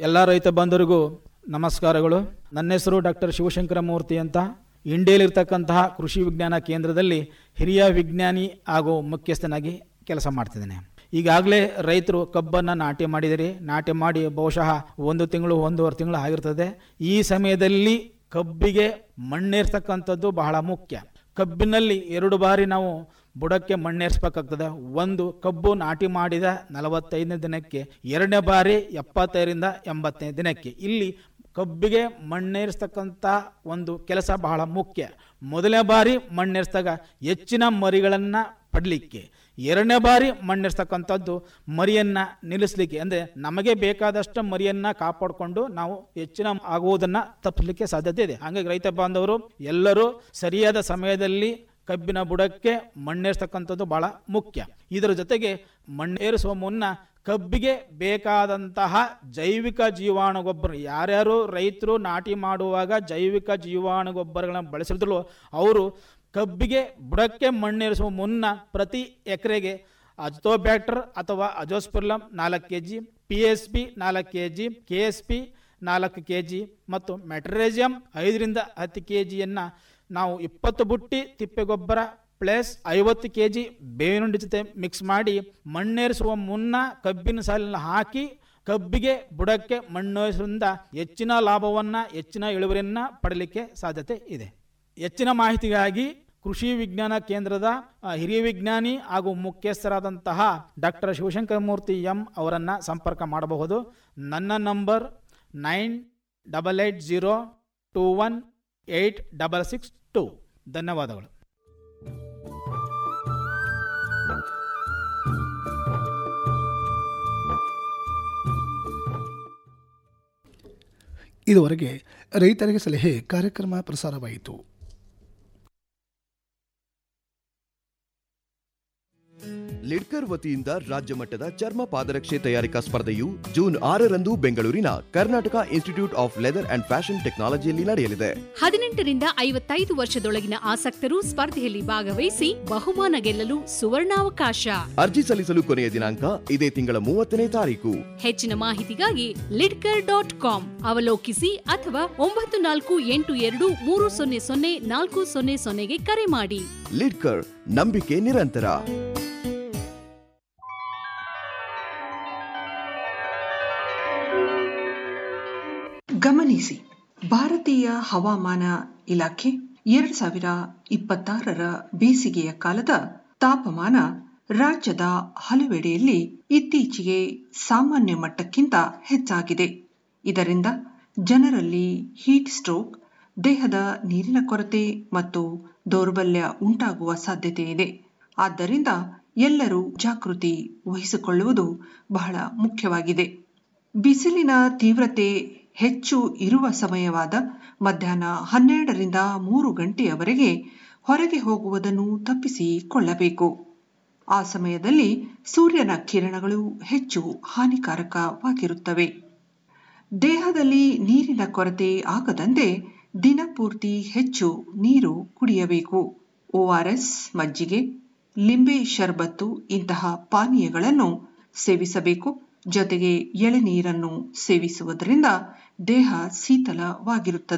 ಎಲ್ಲ ರೈತ ಬಂಧುರಿಗೂ ನಮಸ್ಕಾರಗಳು ನನ್ನ ಹೆಸರು ಡಾಕ್ಟರ್ ಶಿವಶಂಕರ ಮೂರ್ತಿ ಅಂತ ಇಂಡಿಯಲ್ಲಿರ್ತಕ್ಕಂತಹ ಕೃಷಿ ವಿಜ್ಞಾನ ಕೇಂದ್ರದಲ್ಲಿ ಹಿರಿಯ ವಿಜ್ಞಾನಿ ಹಾಗೂ ಮುಖ್ಯಸ್ಥನಾಗಿ ಕೆಲಸ ಮಾಡ್ತಿದ್ದೇನೆ ಈಗಾಗಲೇ ರೈತರು ಕಬ್ಬನ್ನು ನಾಟಿ ಮಾಡಿದಿರಿ ನಾಟಿ ಮಾಡಿ ಬಹುಶಃ ಒಂದು ತಿಂಗಳು ಒಂದೂವರೆ ತಿಂಗಳು ಆಗಿರ್ತದೆ ಈ ಸಮಯದಲ್ಲಿ ಕಬ್ಬಿಗೆ ಮಣ್ಣೇರ್ತಕ್ಕಂಥದ್ದು ಬಹಳ ಮುಖ್ಯ ಕಬ್ಬಿನಲ್ಲಿ ಎರಡು ಬಾರಿ ನಾವು ಬುಡಕ್ಕೆ ಮಣ್ಣೇರಿಸ್ಬೇಕಾಗ್ತದೆ ಒಂದು ಕಬ್ಬು ನಾಟಿ ಮಾಡಿದ ನಲವತ್ತೈದನೇ ದಿನಕ್ಕೆ ಎರಡನೇ ಬಾರಿ ಎಪ್ಪತ್ತೈದರಿಂದ ಎಂಬತ್ತನೇ ದಿನಕ್ಕೆ ಇಲ್ಲಿ ಕಬ್ಬಿಗೆ ಮಣ್ಣೇರಿಸ್ತಕ್ಕಂಥ ಒಂದು ಕೆಲಸ ಬಹಳ ಮುಖ್ಯ ಮೊದಲನೇ ಬಾರಿ ಮಣ್ಣೇರಿಸಿದಾಗ ಹೆಚ್ಚಿನ ಮರಿಗಳನ್ನು ಪಡಲಿಕ್ಕೆ ಎರಡನೇ ಬಾರಿ ಮಣ್ಣಿರ್ತಕ್ಕಂಥದ್ದು ಮರಿಯನ್ನು ನಿಲ್ಲಿಸಲಿಕ್ಕೆ ಅಂದರೆ ನಮಗೆ ಬೇಕಾದಷ್ಟು ಮರಿಯನ್ನು ಕಾಪಾಡಿಕೊಂಡು ನಾವು ಹೆಚ್ಚಿನ ಆಗುವುದನ್ನು ತಪ್ಪಿಸಲಿಕ್ಕೆ ಸಾಧ್ಯತೆ ಇದೆ ಹಾಗಾಗಿ ರೈತ ಬಾಂಧವರು ಎಲ್ಲರೂ ಸರಿಯಾದ ಸಮಯದಲ್ಲಿ ಕಬ್ಬಿನ ಬುಡಕ್ಕೆ ಮಣ್ಣೇರಿಸ್ತಕ್ಕಂಥದ್ದು ಬಹಳ ಮುಖ್ಯ ಇದರ ಜೊತೆಗೆ ಮಣ್ಣೇರಿಸುವ ಮುನ್ನ ಕಬ್ಬಿಗೆ ಬೇಕಾದಂತಹ ಜೈವಿಕ ಜೀವಾಣು ಗೊಬ್ಬರ ಯಾರ್ಯಾರು ರೈತರು ನಾಟಿ ಮಾಡುವಾಗ ಜೈವಿಕ ಜೀವಾಣು ಗೊಬ್ಬರಗಳನ್ನು ಬಳಸಿದ್ರು ಅವರು ಕಬ್ಬಿಗೆ ಬುಡಕ್ಕೆ ಮಣ್ಣೇರಿಸುವ ಮುನ್ನ ಪ್ರತಿ ಎಕರೆಗೆ ಅಜೋಬ್ಯಾಕ್ಟರ್ ಅಥವಾ ಅಜೋಸ್ಪಿರ್ಲಮ್ ನಾಲ್ಕು K G P S P ನಾಲ್ಕು K G K S P ನಾಲ್ಕು ಕೆ ಜಿ ಮತ್ತು ಮೆಟ್ರೇಜಿಯಂ ಐದರಿಂದ ಹತ್ತು ಕೆ ಜಿಯನ್ನು ನಾವು ಇಪ್ಪತ್ತು ಬುಟ್ಟಿ ತಿಪ್ಪೆಗೊಬ್ಬರ ಪ್ಲಸ್ ಐವತ್ತು ಕೆ ಜಿ ಬೇವಿನುಂಡಿ ಜೊತೆ ಮಿಕ್ಸ್ ಮಾಡಿ ಮಣ್ಣೇರಿಸುವ ಮುನ್ನ ಕಬ್ಬಿನ ಸಾಲಿನಲ್ಲಿ ಹಾಕಿ ಕಬ್ಬಿಗೆ ಬುಡಕ್ಕೆ ಮಣ್ಣೇರಿಸೋದ್ರಿಂದ ಹೆಚ್ಚಿನ ಲಾಭವನ್ನು ಹೆಚ್ಚಿನ ಇಳುವರಿಯನ್ನು ಪಡಲಿಕ್ಕೆ ಸಾಧ್ಯತೆ ಇದೆ ಹೆಚ್ಚಿನ ಮಾಹಿತಿಗಾಗಿ ಕೃಷಿ ವಿಜ್ಞಾನ ಕೇಂದ್ರದ ಆ, ಹಿರಿಯ ವಿಜ್ಞಾನಿ ಹಾಗೂ ಮುಖ್ಯಸ್ಥರಾದಂತಹ ಡಾಕ್ಟರ್ ಶಿವಶಂಕರ ಮೂರ್ತಿ ಎಂ ಅವರನ್ನು ಸಂಪರ್ಕ ಮಾಡಬಹುದು ನನ್ನ number nine double eight zero two one eight double six two ಧನ್ಯವಾದಗಳು ಇದುವರೆಗೆ ರೈತರಿಗೆ ಸಲಹೆ ಕಾರ್ಯಕ್ರಮ ಪ್ರಸಾರವಾಯಿತು ಲಿಡ್ಕರ್ ವತಿಯಿಂದ ರಾಜ್ಯ ಮಟ್ಟದ ಚರ್ಮ ಪಾದರಕ್ಷೆ ತಯಾರಿಕಾ ಸ್ಪರ್ಧೆಯು ಜೂನ್ ಆರರಂದು ಬೆಂಗಳೂರಿನ Karnataka institute of leather and fashion ಟೆಕ್ನಾಲಜಿಯಲ್ಲಿ ನಡೆಯಲಿದೆ ಹದಿನೆಂಟರಿಂದ ಐವತ್ತೈದು ವರ್ಷದೊಳಗಿನ ಆಸಕ್ತರು ಸ್ಪರ್ಧೆಯಲ್ಲಿ ಭಾಗವಹಿಸಿ ಬಹುಮಾನ ಗೆಲ್ಲಲು ಸುವರ್ಣಾವಕಾಶ ಅರ್ಜಿ ಸಲ್ಲಿಸಲು ಕೊನೆಯ ದಿನಾಂಕ ಇದೇ ತಿಂಗಳ ಮೂವತ್ತನೇ ತಾರೀಕು ಹೆಚ್ಚಿನ ಮಾಹಿತಿಗಾಗಿ ಲಿಡ್ಕರ್ ಡಾಟ್ ಕಾಮ್ ಅವಲೋಕಿಸಿ ಅಥವಾ ಒಂಬತ್ತು ನಾಲ್ಕು ಎಂಟು ಎರಡು ಮೂರು ಸೊನ್ನೆ ಸೊನ್ನೆ ನಾಲ್ಕು ಸೊನ್ನೆ ಸೊನ್ನೆಗೆ ಕರೆ ಮಾಡಿ ಲಿಡ್ಕರ್ ನಂಬಿಕೆ ನಿರಂತರ ಗಮನಿಸಿ ಭಾರತೀಯ ಹವಾಮಾನ ಇಲಾಖೆ ಎರಡ್ ಸಾವಿರ ಇಪ್ಪತ್ತಾರರ ಬೇಸಿಗೆಯ ಕಾಲದ ತಾಪಮಾನ ರಾಜ್ಯದ ಹಲವೆಡೆಯಲ್ಲಿ ಇತ್ತೀಚೆಗೆ ಸಾಮಾನ್ಯ ಮಟ್ಟಕ್ಕಿಂತ ಹೆಚ್ಚಾಗಿದೆ ಇದರಿಂದ ಜನರಲ್ಲಿ ಹೀಟ್ ಸ್ಟ್ರೋಕ್ ದೇಹದ ನೀರಿನ ಕೊರತೆ ಮತ್ತು ದೌರ್ಬಲ್ಯ ಉಂಟಾಗುವ ಸಾಧ್ಯತೆ ಇದೆ ಆದ್ದರಿಂದ ಎಲ್ಲರೂ ಜಾಗೃತಿ ವಹಿಸಿಕೊಳ್ಳುವುದು ಬಹಳ ಮುಖ್ಯವಾಗಿದೆ ಬಿಸಿಲಿನ ತೀವ್ರತೆ ಹೆಚ್ಚು ಇರುವ ಸಮಯವಾದ ಮಧ್ಯಾಹ್ನ ಹನ್ನೆರಡರಿಂದ ಮೂರು ಗಂಟೆಯವರೆಗೆ ಹೊರಗೆ ಹೋಗುವುದನ್ನು ತಪ್ಪಿಸಿಕೊಳ್ಳಬೇಕು ಆ ಸಮಯದಲ್ಲಿ ಸೂರ್ಯನ ಕಿರಣಗಳು ಹೆಚ್ಚು ಹಾನಿಕಾರಕವಾಗಿರುತ್ತವೆ ದೇಹದಲ್ಲಿ ನೀರಿನ ಕೊರತೆ ಆಗದಂತೆ ದಿನಪೂರ್ತಿ ಹೆಚ್ಚು ನೀರು ಕುಡಿಯಬೇಕು ಓಆರ್ಎಸ್ ಮಜ್ಜಿಗೆ ಲಿಂಬೆ ಶರ್ಬತ್ತು ಇಂತಹ ಪಾನೀಯಗಳನ್ನು ಸೇವಿಸಬೇಕು ಜೊತೆಗೆ ಎಳೆನೀರನ್ನು ಸೇವಿಸುವುದರಿಂದ ದೇಹ ಶೀತಲವಾಗಿರುತ್ತದೆ